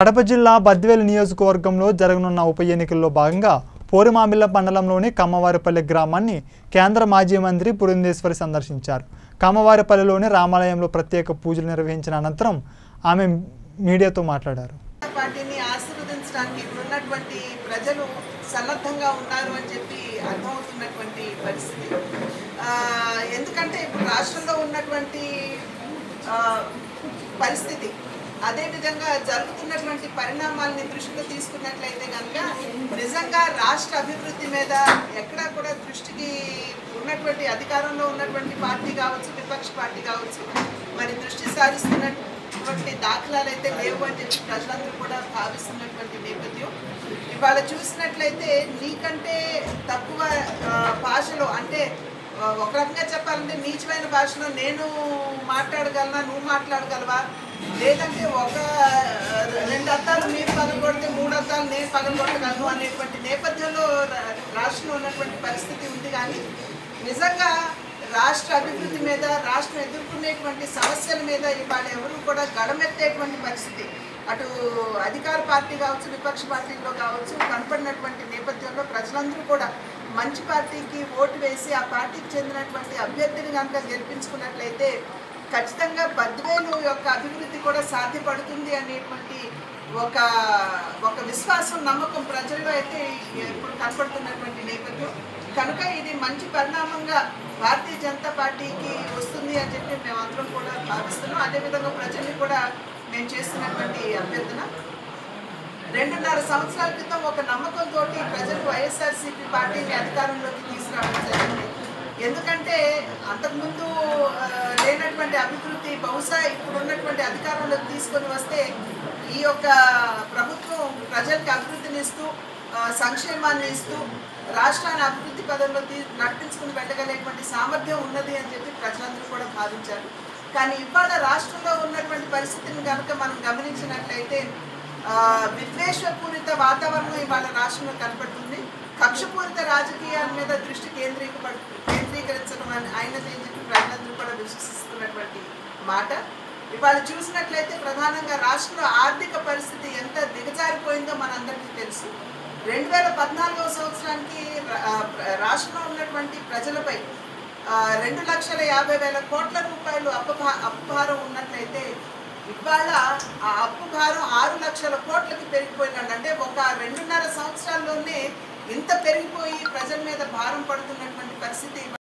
కడప జిల్లా బద్వేలు నియోజకవర్గంలో జరగనున్న ఉప ఎన్నికల్లో భాగంగా పోరుమామిళ్ళ మండలంలోని కమ్మవారిపల్లి గ్రామాన్ని కేంద్ర మాజీ మంత్రి పురంధేశ్వరి సందర్శించారు కమ్మవారిపల్లిలోని రామాలయంలో ప్రత్యేక పూజలు నిర్వహించిన అనంతరం ఆమె మీడియాతో మాట్లాడారు పార్టీని ఆశీర్వదించడానికి ఇప్పుడు ఉన్నటువంటి ప్రజలు సన్నద్ధంగా ఉన్నారు అని చెప్పి అర్థమవుతున్నటువంటి పరిస్థితి ఆ, ఎందుకంటే ఇప్పుడు రాష్ట్రంలో ఉన్నటువంటి ఆ, పరిస్థితి అదేవిధంగా జరుగుతున్నటువంటి పరిణామాలని దృష్టిలో తీసుకున్నట్లయితే కనుక నిజంగా రాష్ట్ర అభివృద్ధి మీద ఎక్కడా కూడా దృష్టికి ఉన్నటువంటి అధికారంలో ఉన్నటువంటి పార్టీ కావచ్చు విపక్ష పార్టీ కావచ్చు మరి దృష్టి సారిస్తున్నటువంటి దాఖలాలు అయితే లేవు అని చెప్పి ప్రజలందరూ కూడా భావిస్తున్నటువంటి నేపథ్యం ఇవాళ చూసినట్లయితే నీకంటే తక్కువ ఆ, భాషలో అంటే ఆ, ఒక రకంగా చెప్పాలంటే నీచమైన భాషలో నేను మాట్లాడగలనా నువ్వు మాట్లాడగలవా లేదంటే ఒక ఆ, రెండు అద్దాలు మీరు పగలగొడితే మూడు అద్దాలు నేను పగలగొట్టగలను అనేటువంటి నేపథ్యంలో రా- రాష్ట్రంలో ఉన్నటువంటి పరిస్థితి ఉంది కానీ నిజంగా రాష్ట్ర అభివృద్ధి మీద రాష్ట్రం ఎదుర్కొనేటువంటి సమస్యల మీద ఇవాళ ఎవరు కూడా గడమెత్తేటువంటి పరిస్థితి అటు అధికార పార్టీ కావచ్చు విపక్ష పార్టీలో కావచ్చు కనపడినటువంటి నేపథ్యంలో ప్రజలందరూ కూడా మంచి పార్టీకి ఓటు వేసి ఆ పార్టీకి చెందినటువంటి అభ్యర్థిని కనుక గెలిపించుకున్నట్లయితే ఖచ్చితంగా బద్వేలు యొక్క అభివృద్ధి కూడా సాధ్యపడుతుంది అనేటువంటి ఒక ఒక విశ్వాసం నమ్మకం ప్రజల్లో అయితే ఇప్పుడు కనపడుతున్నటువంటి నేపథ్యం కనుక ఇది మంచి పరిణామంగా భారతీయ జనతా పార్టీకి వస్తుంది అని చెప్పి మేమందరం కూడా భావిస్తున్నాం అదేవిధంగా ప్రజల్ని కూడా మేము చేస్తున్నటువంటి అభ్యర్థన రెండున్నర సంవత్సరాల క్రితం ఒక నమ్మకంతో ప్రజలు వైఎస్ఆర్సీపీ పార్టీని అధికారంలోకి తీసుకురావడం జరిగింది ఎందుకంటే అంతకుముందు ఆ, లేనటువంటి అభివృద్ధి బహుశా ఇప్పుడు ఉన్నటువంటి అధికారంలోకి తీసుకొని వస్తే ఈ యొక్క ప్రభుత్వం ప్రజలకు అభివృద్ధిని ఇస్తూ ఆ, సంక్షేమాన్ని ఇస్తూ రాష్ట్రాన్ని అభివృద్ధి పదంలో తీ నడిపించుకుని వెళ్ళగలిగేటువంటి సామర్థ్యం ఉన్నది అని చెప్పి ప్రజలందరూ కూడా భావించారు కానీ ఇవాళ రాష్ట్రంలో ఉన్నటువంటి పరిస్థితిని కనుక మనం గమనించినట్లయితే ఆ, విద్వేషపూరిత వాతావరణం ఇవాళ రాష్ట్రంలో కనపడుతుంది కక్షపూరిత రాజకీయాల మీద దృష్టి కేంద్రీకపడు కేంద్రీకరించడం అని అయినది అని చెప్పి ప్రజలందరూ కూడా విశ్వసిస్తున్నటువంటి మాట ఇవాళ చూసినట్లయితే ప్రధానంగా రాష్ట్రంలో ఆర్థిక పరిస్థితి ఎంత దిగజారిపోయిందో మనందరికీ తెలుసు రెండు వేల పద్నాలుగవ సంవత్సరానికి రా- ఆ, రాష్ట్రంలో ఉన్నటువంటి ప్రజలపై ఆ, రెండు లక్షల యాభై వేల కోట్ల రూపాయలు అప్పుభా అప్పుభారం ఉన్నట్లయితే ఇవాళ ఆ అప్పు భారం ఆరు లక్షల కోట్లకి పెరిగిపోయిందండి అంటే ఒక రెండున్నర సంవత్సరాల్లోనే ఇంత పెరిగిపోయి ప్రజల మీద భారం పడుతున్నటువంటి పరిస్థితి